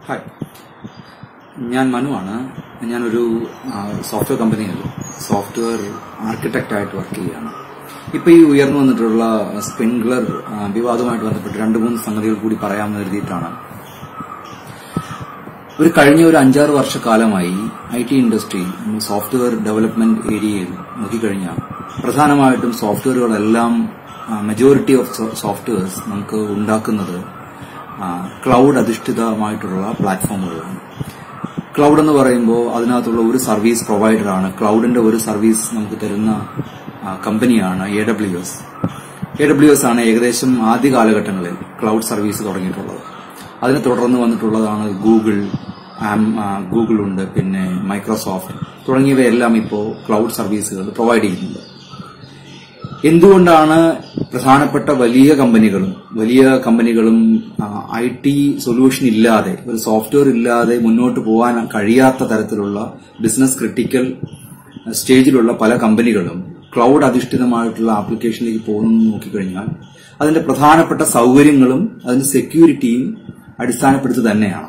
hi ഞാൻ മനുവാണ് ഞാനൊരു software കമ്പനിയിൽ സോഫ്റ്റ്വെയർ ആർക്കിടെക്റ്റ് ആയിട്ട് വർക്ക് ചെയ്യുകയാണ് ഇപ്പൊ ഈ ഉയർന്നു വന്നിട്ടുള്ള സ്പ്രിംഗ്ലർ വിവാദവുമായിട്ട് ബന്ധപ്പെട്ട് രണ്ട് മൂന്ന് സംഗതികൾ കൂടി പറയാമെന്ന് കരുതിയിട്ടാണ് ഒരു കഴിഞ്ഞ ഒരു അഞ്ചാറ് വർഷക്കാലമായി I T industry software development ഏരിയയിൽ നോക്കിക്കഴിഞ്ഞാൽ പ്രധാനമായിട്ടും സോഫ്റ്റ്വെയറുകളെല്ലാം മെജോറിറ്റി ഓഫ് സോഫ്റ്റ്വെയർസ് നമുക്ക് ഉണ്ടാക്കുന്നത് ക്ലൗഡ് അധിഷ്ഠിതമായിട്ടുള്ള പ്ലാറ്റ്ഫോമുകളാണ് ക്ലൗഡ് എന്ന് പറയുമ്പോൾ അതിനകത്തുള്ള ഒരു സർവീസ് പ്രൊവൈഡറാണ് ക്ലൗഡിന്റെ ഒരു സർവീസ് നമുക്ക് തരുന്ന കമ്പനിയാണ് A W S A W S ആണ് ഏകദേശം ആദ്യ കാലഘട്ടങ്ങളിൽ ക്ലൗഡ് സർവീസ് തുടങ്ങിയിട്ടുള്ളത് അതിനെ തുടർന്ന് വന്നിട്ടുള്ളതാണ് ഗൂഗിൾ ഗൂഗിൾ ഉണ്ട് പിന്നെ മൈക്രോസോഫ്റ്റ് തുടങ്ങിയവയെല്ലാം ഇപ്പോൾ ക്ലൗഡ് സർവീസുകൾ പ്രൊവൈഡ് ചെയ്യുന്നുണ്ട് എന്തുകൊണ്ടാണ് പ്രധാനപ്പെട്ട വലിയ കമ്പനികളും വലിയ കമ്പനികളും ഐ ടി സൊല്യൂഷൻ ഇല്ലാതെ ഒരു സോഫ്റ്റ്വെയർ ഇല്ലാതെ മുന്നോട്ട് പോകാൻ കഴിയാത്ത തരത്തിലുള്ള ബിസിനസ് ക്രിട്ടിക്കൽ സ്റ്റേജിലുള്ള പല കമ്പനികളും ക്ലൗഡ് അധിഷ്ഠിതമായിട്ടുള്ള ആപ്ലിക്കേഷനിലേക്ക് പോകുന്നു നോക്കിക്കഴിഞ്ഞാൽ അതിന്റെ പ്രധാനപ്പെട്ട സൗകര്യങ്ങളും അതിന്റെ സെക്യൂരിറ്റിയും അടിസ്ഥാനപ്പെടുത്തി തന്നെയാണ്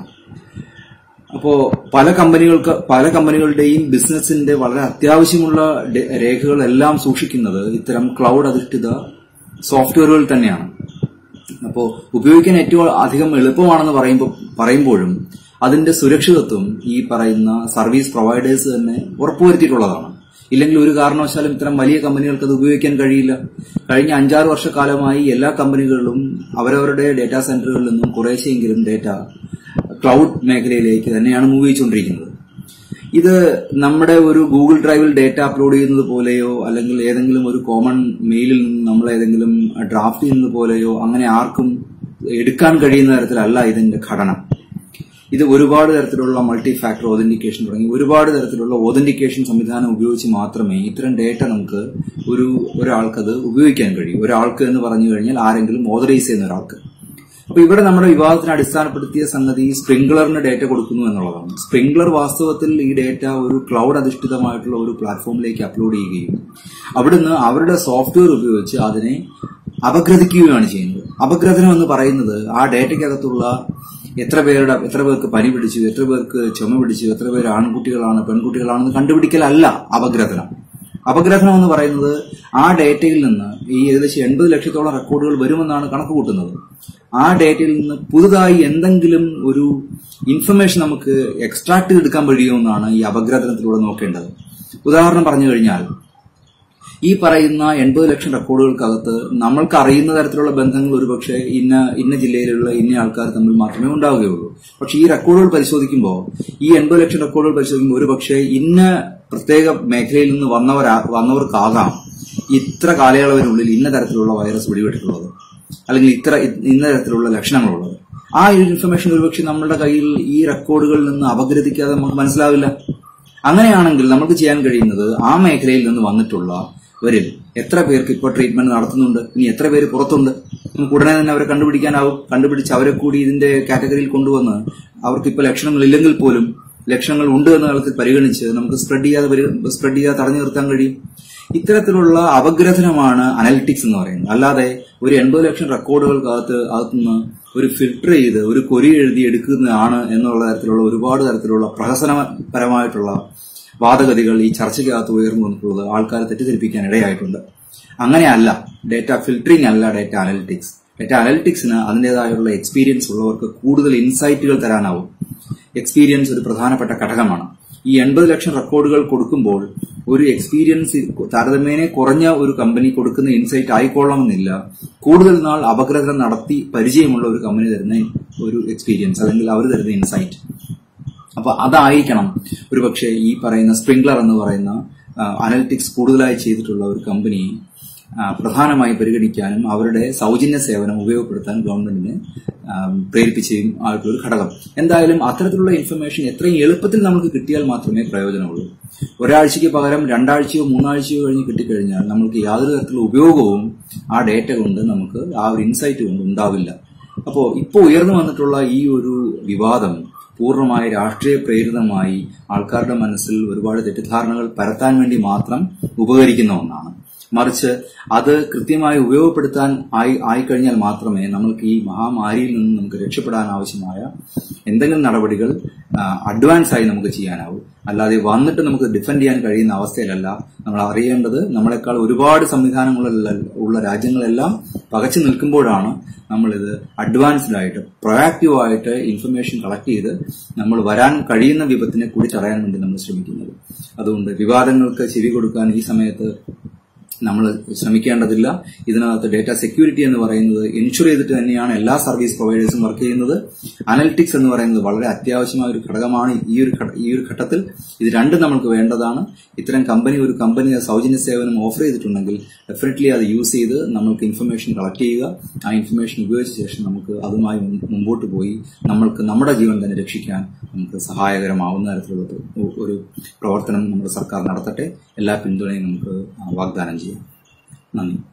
അപ്പോ പല കമ്പനികൾക്ക് പല കമ്പനികളുടെയും ബിസിനസിന്റെ വളരെ അത്യാവശ്യമുള്ള രേഖകളെല്ലാം സൂക്ഷിക്കുന്നത് ഇത്തരം ക്ലൗഡ് അധിഷ്ഠിത സോഫ്റ്റ്വെയറുകൾ തന്നെയാണ് അപ്പോൾ ഉപയോഗിക്കാൻ ഏറ്റവും അധികം എളുപ്പമാണെന്ന് പറയുമ്പോൾ പറയുമ്പോഴും അതിന്റെ സുരക്ഷിതത്വം ഈ പറയുന്ന സർവീസ് പ്രൊവൈഡേഴ്സ് തന്നെ ഉറപ്പുവരുത്തിയിട്ടുള്ളതാണ് ഇല്ലെങ്കിൽ ഒരു കാരണവശാലും ഇത്തരം വലിയ കമ്പനികൾക്ക് അത് ഉപയോഗിക്കാൻ കഴിയില്ല കഴിഞ്ഞ അഞ്ചാറ് വർഷക്കാലമായി എല്ലാ കമ്പനികളിലും അവരവരുടെ ഡേറ്റാ സെന്ററുകളിൽ നിന്നും കുറേശ്ശെങ്കിലും ഡേറ്റ ക്ലൗഡ് മേഖലയിലേക്ക് തന്നെയാണ് മൂവ് ചെയ്തുകൊണ്ടിരിക്കുന്നത് ഇത് നമ്മുടെ ഒരു ഗൂഗിൾ ഡ്രൈവിൽ ഡേറ്റ അപ്ലോഡ് ചെയ്യുന്നത് പോലെയോ അല്ലെങ്കിൽ ഏതെങ്കിലും ഒരു കോമൺ മെയിലിൽ നിന്ന് നമ്മൾ ഏതെങ്കിലും ഡ്രാഫ്റ്റ് ചെയ്യുന്നത് പോലെയോ അങ്ങനെ ആർക്കും എടുക്കാൻ കഴിയുന്ന തരത്തിലല്ല ഇതിന്റെ ഘടന ഇത് ഒരുപാട് തരത്തിലുള്ള മൾട്ടി ഫാക്ടർ ഓതന്റിക്കേഷൻ തുടങ്ങി ഒരുപാട് തരത്തിലുള്ള ഓതന്റിക്കേഷൻ സംവിധാനം ഉപയോഗിച്ച് മാത്രമേ ഇത്തരം ഡേറ്റ നമുക്ക് ഒരു ഒരാൾക്കത് ഉപയോഗിക്കാൻ കഴിയൂ ഒരാൾക്ക് എന്ന് പറഞ്ഞു കഴിഞ്ഞാൽ ആരെങ്കിലും ഓതറൈസ് ചെയ്യുന്ന ഒരാൾക്ക് അപ്പൊ ഇവിടെ നമ്മുടെ വിവാദത്തിന് അടിസ്ഥാനപ്പെടുത്തിയ സംഗതി സ്പ്രിംഗ്ലറിന് ഡേറ്റ കൊടുക്കുന്നു എന്നുള്ളതാണ് സ്പ്രിംഗ്ലർ വാസ്തവത്തിൽ ഈ ഡേറ്റ ഒരു ക്ലൗഡ് അധിഷ്ഠിതമായിട്ടുള്ള ഒരു പ്ലാറ്റ്ഫോമിലേക്ക് അപ്ലോഡ് ചെയ്യുകയും അവിടുന്ന് അവരുടെ സോഫ്റ്റ്വെയർ ഉപയോഗിച്ച് അതിനെ അപഗ്രഥിക്കുകയാണ് ചെയ്യുന്നത് അപഗ്രഥനം എന്ന് പറയുന്നത് ആ ഡേറ്റയ്ക്കകത്തുള്ള എത്ര പേരുടെ എത്ര പേർക്ക് പനി പിടിച്ചു എത്ര പേർക്ക് ചുമ പിടിച്ചു എത്ര പേര് ആൺകുട്ടികളാണ് പെൺകുട്ടികളാണെന്ന് കണ്ടുപിടിക്കലല്ല അപഗ്രഥനം അപഗ്രഥനം എന്ന് പറയുന്നത് ആ ഡേറ്റയിൽ നിന്ന് ഈ ഏകദേശം എൺപത് ലക്ഷത്തോളം റെക്കോർഡുകൾ വരുമെന്നാണ് കണക്ക് കൂട്ടുന്നത് ആ ഡേറ്റയിൽ നിന്ന് പുതുതായി എന്തെങ്കിലും ഒരു ഇൻഫർമേഷൻ നമുക്ക് എക്സ്ട്രാക്ട് ചെയ്തെടുക്കാൻ കഴിയുമെന്നാണ് ഈ അപഗ്രഥനത്തിലൂടെ നോക്കേണ്ടത് ഉദാഹരണം പറഞ്ഞു കഴിഞ്ഞാൽ ഈ പറയുന്ന എൺപത് ലക്ഷം റെക്കോർഡുകൾക്കകത്ത് നമ്മൾക്ക് അറിയുന്ന തരത്തിലുള്ള ബന്ധങ്ങൾ ഒരുപക്ഷെ ഇന്ന ഇന്ന ജില്ലയിലുള്ള ഇന്ന ആൾക്കാർ തമ്മിൽ മാത്രമേ ഉണ്ടാവുകയുള്ളൂ പക്ഷെ ഈ റെക്കോർഡുകൾ പരിശോധിക്കുമ്പോൾ ഈ എൺപത് ലക്ഷം റെക്കോർഡുകൾ പരിശോധിക്കുമ്പോൾ ഒരുപക്ഷെ ഇന്ന പ്രത്യേക മേഖലയിൽ നിന്ന് വന്നവരാ വന്നവർക്കാകാം ഇത്ര കാലയളവിനുള്ളിൽ ഇന്ന തരത്തിലുള്ള വൈറസ് പിടിപെട്ടിട്ടുള്ളത് അല്ലെങ്കിൽ ഇത്ര ഇന്ന തരത്തിലുള്ള ലക്ഷണങ്ങളുള്ളത് ആ ഒരു ഇൻഫർമേഷൻ ഒരുപക്ഷെ നമ്മുടെ കയ്യിൽ ഈ റെക്കോർഡുകളിൽ നിന്ന് അപഗ്രഥിക്കാതെ നമുക്ക് മനസ്സിലാവില്ല അങ്ങനെയാണെങ്കിൽ നമുക്ക് ചെയ്യാൻ കഴിയുന്നത് ആ മേഖലയിൽ നിന്ന് വന്നിട്ടുള്ള വരിൽ എത്ര പേർക്ക് ഇപ്പോൾ ട്രീറ്റ്മെന്റ് നടത്തുന്നുണ്ട് ഇനി എത്ര പേര് പുറത്തുണ്ട് നമുക്ക് ഉടനെ തന്നെ അവരെ കണ്ടുപിടിക്കാനാവും കണ്ടുപിടിച്ച് അവരെ കൂടി ഇതിന്റെ കാറ്റഗറിയിൽ കൊണ്ടുവന്ന് അവർക്ക് ഇപ്പോൾ ലക്ഷണങ്ങൾ ഇല്ലെങ്കിൽ പോലും ലക്ഷണങ്ങൾ ഉണ്ട് എന്ന തലത്തിൽ പരിഗണിച്ച് നമുക്ക് സ്പ്രെഡ് ചെയ്യാതെ സ്പ്രെഡ് ചെയ്യാതെ തടഞ്ഞു നിർത്താൻ കഴിയും ഇത്തരത്തിലുള്ള അപഗ്രഥനമാണ് അനലിറ്റിക്സ് എന്ന് പറയുന്നത് അല്ലാതെ ഒരു എൺപത് ലക്ഷം റെക്കോർഡുകൾക്കകത്ത് അകത്തുനിന്ന് ഒരു ഫിൽട്ടർ ചെയ്ത് ഒരു കൊരി എഴുതി എടുക്കുന്നതാണ് എന്നുള്ള തരത്തിലുള്ള ഒരുപാട് തരത്തിലുള്ള പ്രഹസനപരമായിട്ടുള്ള വാദഗതികൾ ഈ ചർച്ചയ്ക്കകത്ത് ഉയർന്നു വന്നിട്ടുള്ളത് ആൾക്കാരെ തെറ്റിദ്ധരിപ്പിക്കാൻ ഇടയായിട്ടുണ്ട് അങ്ങനെയല്ല ഡേറ്റ ഫിൽട്ടറിംഗ് അല്ല ഡേറ്റ അനലിറ്റിക്സ് ഡേറ്റ അനലിറ്റിക്സിന് അതിൻ്റെതായുള്ള എക്സ്പീരിയൻസ് ഉള്ളവർക്ക് കൂടുതൽ ഇൻസൈറ്റുകൾ തരാനാവും എക്സ്പീരിയൻസ് ഒരു പ്രധാനപ്പെട്ട ഘടകമാണ് ഈ എൺപത് ലക്ഷം റെക്കോർഡുകൾ കൊടുക്കുമ്പോൾ ഒരു എക്സ്പീരിയൻസ് താരതമ്യേന കുറഞ്ഞ ഒരു കമ്പനി കൊടുക്കുന്ന ഇൻസൈറ്റ് ആയിക്കൊള്ളണമെന്നില്ല കൂടുതൽ നാൾ അപഗ്രഥനം നടത്തി പരിചയമുള്ള ഒരു കമ്പനി തരുന്ന ഒരു എക്സ്പീരിയൻസ് അല്ലെങ്കിൽ അവർ തരുന്ന ഇൻസൈറ്റ് അപ്പൊ അതായിരിക്കണം ഒരുപക്ഷെ ഈ പറയുന്ന സ്പ്രിംഗ്ലർ എന്ന് പറയുന്ന അനലിറ്റിക്സ് കൂടുതലായി ചെയ്തിട്ടുള്ള ഒരു കമ്പനി പ്രധാനമായി പരിഗണിക്കാനും അവരുടെ സൗജന്യ സേവനം ഉപയോഗപ്പെടുത്താൻ ഗവൺമെന്റിനെ പ്രേരിപ്പിച്ചും ആയിട്ടുള്ള ഒരു ഘടകം എന്തായാലും അത്തരത്തിലുള്ള ഇൻഫർമേഷൻ എത്രയും എളുപ്പത്തിൽ നമുക്ക് കിട്ടിയാൽ മാത്രമേ പ്രയോജനമുള്ളൂ ഒരാഴ്ചയ്ക്ക് പകരം രണ്ടാഴ്ചയോ മൂന്നാഴ്ചയോ കഴിഞ്ഞ് കിട്ടിക്കഴിഞ്ഞാൽ നമുക്ക് യാതൊരു തരത്തിലുള്ള ഉപയോഗവും ആ ഡേറ്റ കൊണ്ട് നമുക്ക് ആ ഒരു ഇൻസൈറ്റ് കൊണ്ട് ഉണ്ടാവില്ല അപ്പോൾ ഇപ്പോൾ ഉയർന്നു വന്നിട്ടുള്ള ഈ ഒരു വിവാദം പൂർണ്ണമായി രാഷ്ട്രീയ പ്രേരിതമായി ആൾക്കാരുടെ മനസ്സിൽ ഒരുപാട് തെറ്റിദ്ധാരണകൾ പരത്താൻ വേണ്ടി മാത്രം ഉപകരിക്കുന്ന ഒന്നാണ് മറിച്ച് അത് കൃത്യമായി ഉപയോഗപ്പെടുത്താൻ ആയി ആയിക്കഴിഞ്ഞാൽ മാത്രമേ നമ്മൾക്ക് ഈ മഹാമാരിയിൽ നിന്ന് നമുക്ക് രക്ഷപ്പെടാൻ ആവശ്യമായ എന്തെങ്കിലും നടപടികൾ അഡ്വാൻസ് ആയി നമുക്ക് ചെയ്യാനാവൂ അല്ലാതെ വന്നിട്ട് നമുക്ക് ഡിഫെൻഡ് ചെയ്യാൻ കഴിയുന്ന അവസ്ഥയിലല്ല നമ്മൾ അറിയേണ്ടത് നമ്മളെക്കാൾ ഒരുപാട് സംവിധാനങ്ങളുള്ള ഉള്ള രാജ്യങ്ങളെല്ലാം പകച്ചു നിൽക്കുമ്പോഴാണ് നമ്മളിത് അഡ്വാൻസ്ഡ് ആയിട്ട് പ്രൊയാക്റ്റീവ് ആയിട്ട് ഇൻഫർമേഷൻ കളക്ട് ചെയ്ത് നമ്മൾ വരാൻ കഴിയുന്ന വിപത്തിനെ കൂടി തടയാൻ വേണ്ടി നമ്മൾ ശ്രമിക്കുന്നത് അതുകൊണ്ട് വിവാദങ്ങൾക്ക് ചെവി കൊടുക്കാൻ ഈ സമയത്ത് നമ്മൾ ശ്രമിക്കേണ്ടതില്ല ഇതിനകത്ത് ഡേറ്റ സെക്യൂരിറ്റി എന്ന് പറയുന്നത് എൻഷുർ ചെയ്തിട്ട് തന്നെയാണ് എല്ലാ സർവീസ് പ്രൊവൈഡേഴ്സും വർക്ക് ചെയ്യുന്നത് അനലിറ്റിക്സ് എന്ന് പറയുന്നത് വളരെ അത്യാവശ്യമായ ഒരു ഘടകമാണ് ഈ ഒരു ഘട്ട- ഈ ഒരു ഘട്ടത്തിൽ ഇത് രണ്ടും നമുക്ക് വേണ്ടതാണ് ഇത്തരം കമ്പനി ഒരു കമ്പനി സൗജന്യ സേവനം ഓഫർ ചെയ്തിട്ടുണ്ടെങ്കിൽ ഡെഫിനറ്റ്ലി അത് യൂസ് ചെയ്ത് നമ്മൾക്ക് ഇൻഫർമേഷൻ കളക്ട് ചെയ്യുക ആ ഇൻഫർമേഷൻ ഉപയോഗിച്ച ശേഷം നമുക്ക് അതുമായി മുൻ- മുമ്പോട്ട് പോയി നമ്മൾക്ക് നമ്മുടെ ജീവൻ തന്നെ രക്ഷിക്കാൻ നമുക്ക് സഹായകരമാവുന്ന തരത്തിലുള്ള ഒരു- ഒരു പ്രവർത്തനം നമ്മുടെ സർക്കാർ നടത്തട്ടെ എല്ലാ പിന്തുണയും നമുക്ക് ആ, വാഗ്ദാനം ചെയ്യാം നന്ദി